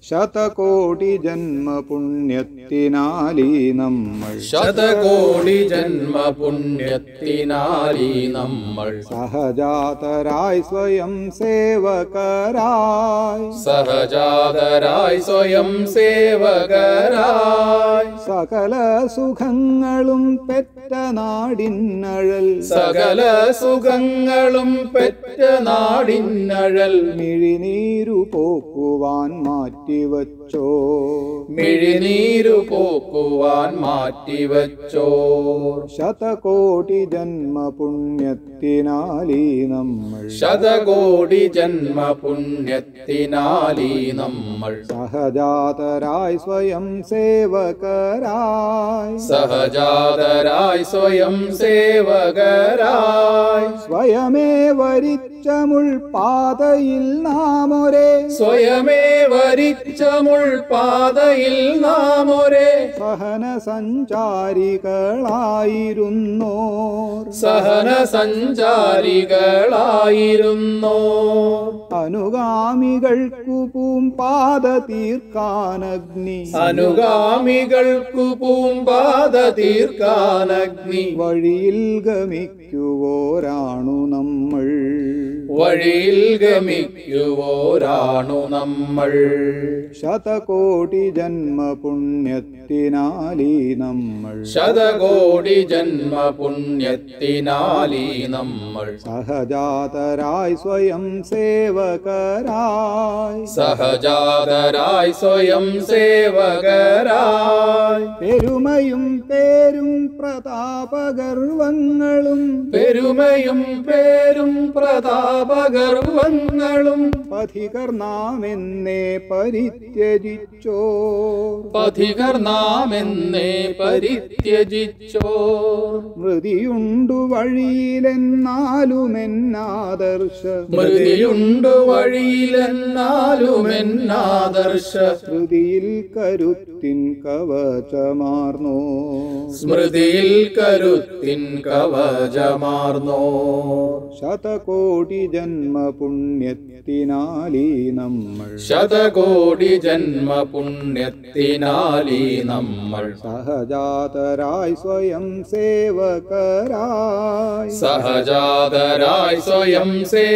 ശതകോടി ജന്മ പുണ്യത്തിനാലീ നമ്മൾ ശതകോടി ജന്മ പുണ്യത്തിനാലി നമ്മൾ സഹജാതരായി സ്വയം സേവകരായി സഹജാതരായി സ്വയം സേവകരായി സകല സുഖങ്ങളും പെറ്റ നാടിന്നഴൽ സകല സുഖങ്ങളും പെറ്റ നാടിന്നഴൽ മിഴിനീരു പോക്കുവാൻ മാറ്റിവച്ചോ മിഴിനീരു പോക്കുവാൻ മാറ്റിവച്ചോ ശതകോടി ജന്മ പുണ്യത്തിനാലീ നമ്മൾ ശതകോടി ജന്മ പുണ്യത്തിനാലി നമ്മൾ സഹജാതരായി സ്വയം സേവകരായി സഹജാതരായി സ്വയം സേവകരായി സ്വയമേ വരിച്ച മുൾപാതയിൽ നാമൊരേ സ്വയമേ വരിച്ച മുൾപാതയിൽ നാം ഒരേ സഹന സഞ്ചാരികളായിരുന്നോർ സഹന സഞ്ചാരികളായിരുന്നോ അനുഗാമികൾക്കു പൂമ്പാത തീർക്കാനഗ്നി അനുഗാമികൾക്കു പൂമ്പാത തീർക്കാനഗ്നി വഴിയിൽ ഗമിക്കുവോരാണു നമ്മൾ വഴിയിൽ ഗമിക്കുവോരാണു നമ്മൾ ശതകോടി ജന്മ പുണ്യത്തിനാലീ നമ്മൾ ശതകോടി ജന്മ പുണ്യത്തിനാലി നമ്മൾ സഹജാതരായി സ്വയം സേവകരായി സഹജാതരായി സ്വയം സേവകരായി പെരുമയും പേരും പ്രതാപഗർവങ്ങളും പെരുമയും പേരും പ്രതാപഗർവങ്ങളും പഥികർ നാം എന്നേ പരിത്യജിച്ചോ പഥികർ നാം എന്നേ പരിത്യജിച്ചോ മൃതിയുണ്ടു വഴിയിലെന്നാലുമെന്നാദർശ മൃതിയുണ്ടു വഴിയിലെന്നാലുമെന്നാദർശ ശ്രുതിയിൽ കരുത്തിൻ കവചമാർന്നോ സ്മൃതിയിൽ കരുത്തിൻ കവചമാർന്നോ ശതകോടി ജന്മ പുണ്യത്തിനാലീ നമ്മൾ ശതകോടി ജന്മ പുണ്യത്തിനാലി നമ്മൾ സഹജാതരായി സ്വയം സേവകരായി സഹജാതരായി സ്വയം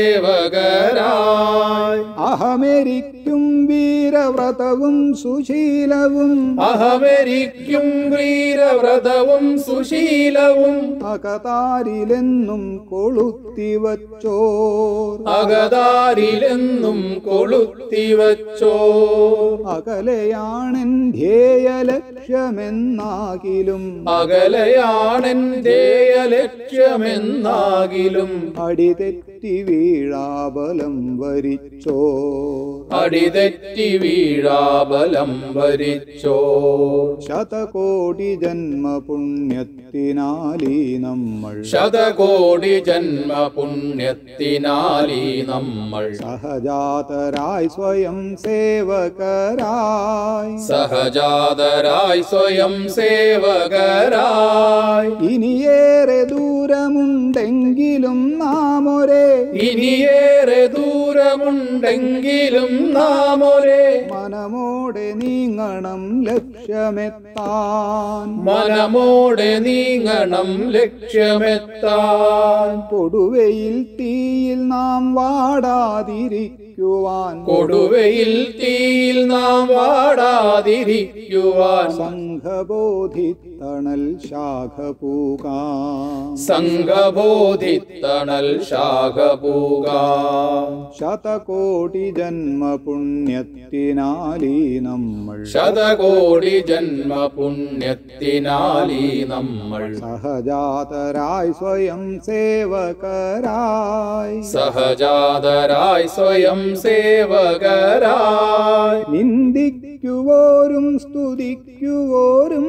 സേവകരായി അഹമരിക്കും വീരവ്രതവും സുശീലവും അഹമരിക്കും വീരവ്രതവും സുശീലവും അകതാരിലെന്നും കൊളുത്തിവച്ചോർ അകതാരിലെന്നും കൊളുത്തിവച്ചോ അകലെയാണെൻ ധ്യേയ ലക്ഷ്യമെന്നാകിലും അകലയാണെന്റെ ലക്ഷ്യമെന്നാകിലും അടിതെറ്റി വീഴാബലം വരിച്ചോ അടിതെറ്റി വീഴാബലം വരിച്ചോ ശതകോടി ജന്മ പുണ്യത്തിനാലീ നമ്മൾ ശതകോടി ജന്മ പുണ്യത്തിനാലി നമ്മൾ സഹജാതരായി സ്വയം സേവകരായി സഹജാതരായി സ്വയം സേവകരായി ഇനിയേറെ ദൂരമുണ്ടെങ്കിലും നാം ഒരേ ഇനിയേറെ ദൂരമുണ്ടെങ്കിലും നാം ഒരേ മനമോടെ നീങ്ങണം ലക്ഷ്യമെത്താൻ മനമോടെ നീങ്ങണം ലക്ഷ്യമെത്താൻ കൊടുവയിൽ തീയിൽ നാം വാടാതിരിക്കുവാൻ കൊടുവയിൽ തീയിൽ നാം വാടാതിരിക്കുവാൻ സംഘബോധിത്തണൽ ശാഖ പൂകാം സംഘബോധിത്തണൽ ശാഖപൂകാം ശതകോടി ജന്മ പുണ്യത്തിനാലീ നമ്മൾ ശതകോടി ജന്മ പുണ്യത്തിനാലി നമ്മൾ സഹജാതരായി സ്വയം സേവകരായി സഹജാതരായി സ്വയം സേവകരായി നിന്ദിക്കുവോരും സ്തുതിക്കുവോരും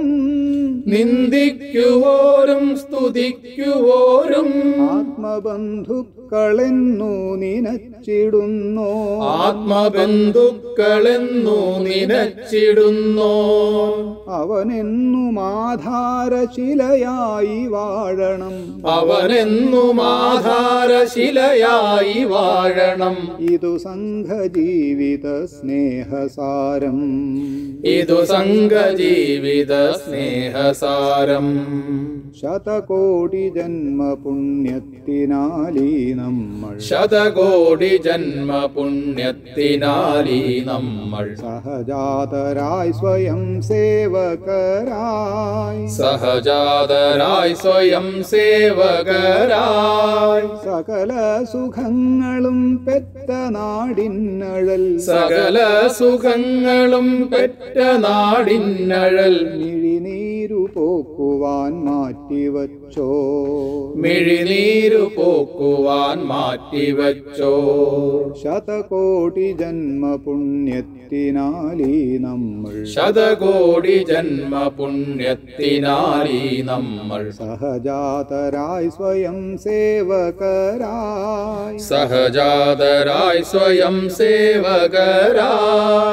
നിന്ദിക്കുവോരും സ്തുതിക്കുവോരും ആത്മബന്ധുക്കൾ ആത്മബന്ധുക്കളെന്നു നിനച്ചിടുന്നോ ആത്മബന്ധുക്കളെന്നു നിനച്ചിടുന്നോ അവനെന്നും ആധാരശിലയായി വാഴണം അവനെന്നും ആധാരശിലയായി വാഴണം ഇതു സംഘജീവിത സ്നേഹസാരം ഇതു സംഘജീവിത സ്നേഹസാരം ശതകോടി ജന്മ പുണ്യത്തിനാലീ നമ്മൾ ശതകോടി ജന്മ പുണ്യത്തിനാലീ നമ്മൾ സഹജാതരായി സ്വയം സേവകരായി സഹജാതരായി സ്വയം സേവകരായി സകല സുഖങ്ങളും പെറ്റ നാടിന്നഴൽ സകല സുഖങ്ങളും പെറ്റ നാടിന്നഴൽ മിഴിനീരു പോക്കുവാൻ മാറ്റിവച്ചോ മിഴിനീരു പോക്കുവാൻ മാറ്റിവച്ചോ ശതകോടി ജന്മ പുണ്യത്തിനാലീ നമ്മൾ ശതകോടി ജന്മ പുണ്യത്തിനാലീ നമ്മൾ സഹജാതരായി സ്വയം സേവകരായി സഹജാതരായി സ്വയം സേവകരായി